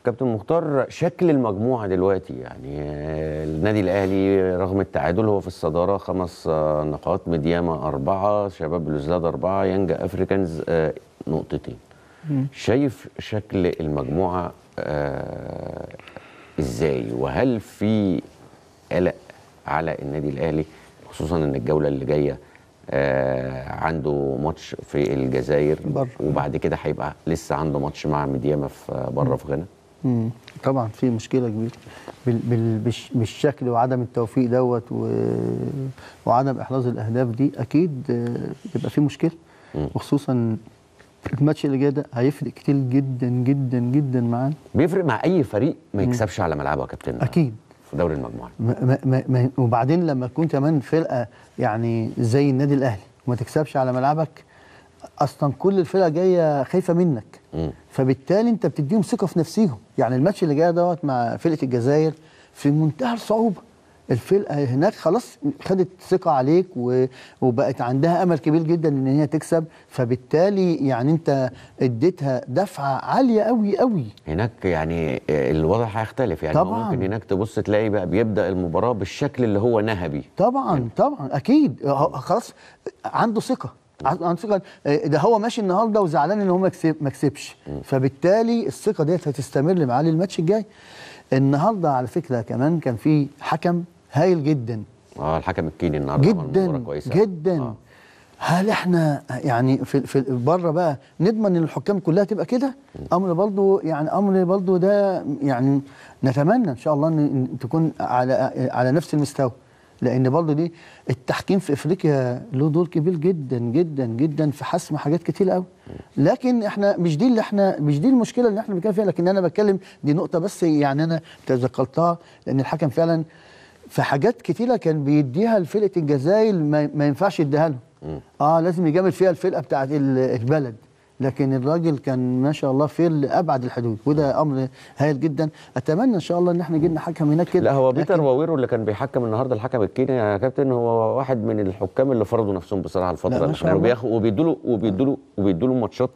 كابتن مختار شكل المجموعه دلوقتي يعني آه، النادي الاهلي رغم التعادل هو في الصداره خمس آه، نقاط مدياما اربعه شباب بلوزداد اربعه يانجا افريكانز آه، نقطتين شايف شكل المجموعه آه، ازاي وهل في قلق على النادي الاهلي خصوصا ان الجوله اللي جايه آه عنده ماتش في الجزائر بره. وبعد كده هيبقى لسه عنده ماتش مع ميدياما في بره في غانا مم. طبعا في مشكله كبيره بال بال بالش- بالشكل وعدم التوفيق دوت و... وعدم احراز الاهداف دي اكيد آه، يبقى في مشكله وخصوصا الماتش اللي جاي ده هيفرق كتير جدا جدا جدا معانا بيفرق مع اي فريق ما يكسبش على ملعبه يا كابتن اكيد في دوري المجموعات ما ما ما ما وبعدين لما تكون كمان فرقه يعني زي النادي الاهلي وما تكسبش على ملعبك اصلا كل الفرقه جايه خايفه منك مم. فبالتالي انت بتديهم ثقه في نفسيهم يعني الماتش اللي جاي دوت مع فرقه الجزائر في منتهى الصعوبه الفرقه هناك خلاص خدت ثقه عليك و... وبقت عندها امل كبير جدا ان هي تكسب فبالتالي يعني انت اديتها دفعه عاليه قوي قوي هناك يعني الوضع هيختلف يعني طبعاً. ممكن هناك تبص تلاقي بقى بيبدا المباراه بالشكل اللي هو نهبي طبعا طبعا اكيد هو- خلاص عنده ثقه عنده ثقه آه، ده هو ماشي النهارده وزعلان ان هو ما كسب- ما كسبش فبالتالي الثقه ديت هتستمر معاه للماتش الجاي النهارده على فكره كمان كان في حكم هايل جدا اه الحكم الكيني النهارده عمل مباراه جدا كويسه جدا آه. هل احنا يعني في في بره بقى نضمن ان الحكام كلها تبقى كده امر برضو يعني امر برضو ده يعني نتمنى ان شاء الله ان إن تكون على على نفس المستوى لان برضو دي التحكيم في افريقيا له دور كبير جدا جدا جدا في حسم حاجات كتير قوي لكن احنا مش دي اللي احنا مش دي المشكله اللي احنا بنتكلم فيها لكن انا بتكلم دي نقطه بس يعني انا تذكرتها لان الحكم فعلا في حاجات كتيرة كان بيديها لفرقة الجزائر ما, ما ينفعش يديها لهم اه لازم يجامل فيها الفرقة بتاعت ال- البلد لكن الراجل كان ما شاء الله فير لابعد الحدود وده امر هايل جدا اتمنى ان شاء الله ان احنا جبنا حكم هناك كده لا هو بيتر لكن- واويرو اللي كان بيحكم النهارده الحكم الكيني يا كابتن هو واحد من الحكام اللي فرضوا نفسهم بصراحه لا، الفتره ما شاء الاخيره الله. وبياخد وبيدوا له وبيدوا له وبيدوا له ماتشات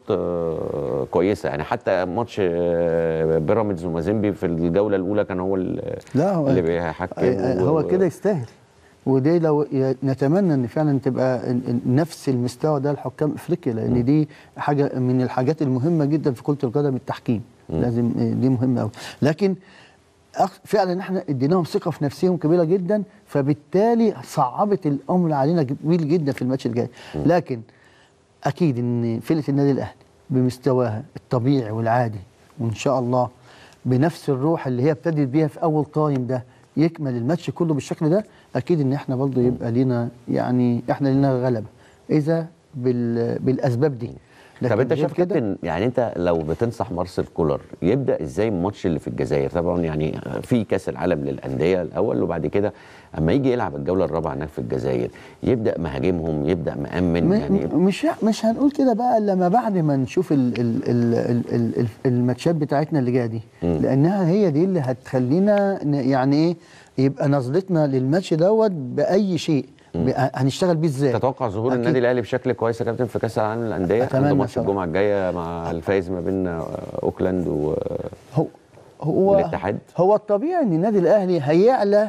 آه، كويسه يعني حتى ماتش آه، بيراميدز ومازيمبي في الجوله الاولى كان هو ال- لا هو اللي بيحكم آه، و- هو كده يستاهل ودي لو ي- نتمنى ان فعلا تبقى ال- ال- نفس المستوى ده لحكام افريقيا لان دي حاجه من الحاجات المهمه جدا في كره القدم التحكيم لازم آه، دي مهمه قوي لكن أخ- فعلا احنا اديناهم ثقه في نفسهم كبيره جدا فبالتالي صعبت الامر علينا كبير جدا في الماتش الجاي لكن اكيد ان فرقه النادي الاهلي بمستواها الطبيعي والعادي وان شاء الله بنفس الروح اللي هي ابتدت بيها في اول تايم ده يكمل الماتش كله بالشكل ده اكيد ان احنا برضه يبقى لينا يعني احنا لينا غلبه اذا بال بالاسباب دي طب انت غير شايف كابتن يعني انت لو بتنصح مارسيل كولر يبدا ازاي الماتش اللي في الجزائر طبعا يعني في كاس العالم للانديه الاول وبعد كده اما يجي يلعب الجوله الرابعه هناك في الجزائر يبدا مهاجمهم يبدا مامن م- يعني م- مش مش هنقول كده بقى الا لما بعد ما نشوف ال ال ال ال ال ال الماتشات بتاعتنا اللي جايه دي لانها هي دي اللي هتخلينا ن- يعني ايه يبقى نظرتنا للماتش دوت باي شيء ب- هنشتغل بيه ازاي تتوقع ظهور أكيد. النادي الاهلي بشكل كويس يا كابتن في كاس العالم للانديه أتمنى عنده ماتش طبعا. الجمعه الجايه مع الفايز ما بين آه، اوكلاند و هو هو والاتحاد؟ هو الطبيعي ان النادي الاهلي هيعلى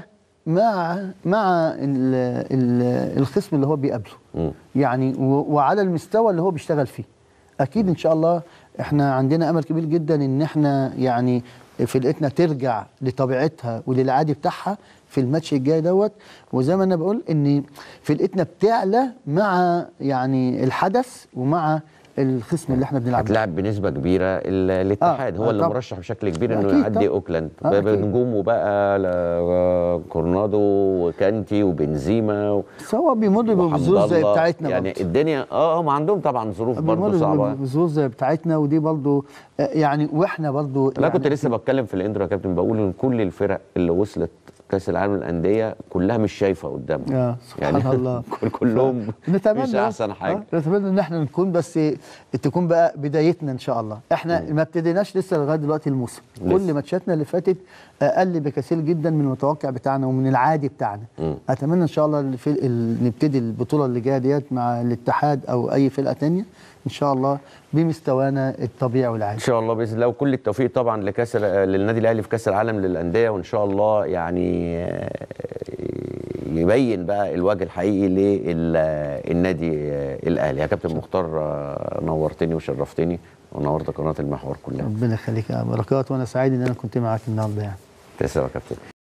مع مع ال ال الخصم اللي هو بيقابله مم. يعني و- وعلى المستوى اللي هو بيشتغل فيه اكيد ان شاء الله احنا عندنا امل كبير جدا ان احنا يعني فرقتنا ترجع لطبيعتها وللعادي بتاعها في الماتش الجاي دوت وزي ما انا بقول ان فرقتنا بتعلى مع يعني الحدث ومع الخصم اللي احنا بنلعب معاه. هتلعب بنسبه كبيره ال- الاتحاد آه، هو آه، اللي طبعا. مرشح بشكل كبير انه أكيد يعدي طبعا. اوكلاند آه، ب- أكيد. بنجومه بقى ل- كورنادو وكانتي وبنزيما و- بس هو بيمر وحمد بظروف زي الله. بتاعتنا يعني برضه. الدنيا اه هم عندهم طبعا ظروف برضه بيمر صعبه بظروف زي بتاعتنا ودي برضه آه، يعني واحنا برضه انا كنت لسه بتكلم في الاندرو يا كابتن بقول ان كل الفرق اللي وصلت كاس العالم للانديه كلها مش شايفه قدامها آه، سبحان الله. كل- كلهم نتمنى مش احسن حاجه آه، نتمنى ان احنا نكون بس تكون بقى بدايتنا ان شاء الله احنا ما ابتديناش لسه لغايه دلوقتي الموسم لسه. كل ماتشاتنا اللي فاتت اقل بكثير جدا من المتوقع بتاعنا ومن العادي بتاعنا مم. اتمنى ان شاء الله الف- ال- نبتدي البطوله اللي جايه ديت مع الاتحاد او اي فرقه تانية ان شاء الله بمستوانا الطبيعي ان والعادي شاء الله باذن الله وكل التوفيق طبعا لكاس للنادي الاهلي في كاس العالم للانديه وان شاء الله يعني آه، يبين بقى الوجه الحقيقي للنادي الاهلي يا كابتن مختار آه، نورتني وشرفتني ونورت قناه المحور كلها ربنا يخليك يا بركات وانا سعيد ان انا كنت معاك النهارده يعني تسلم يا كابتن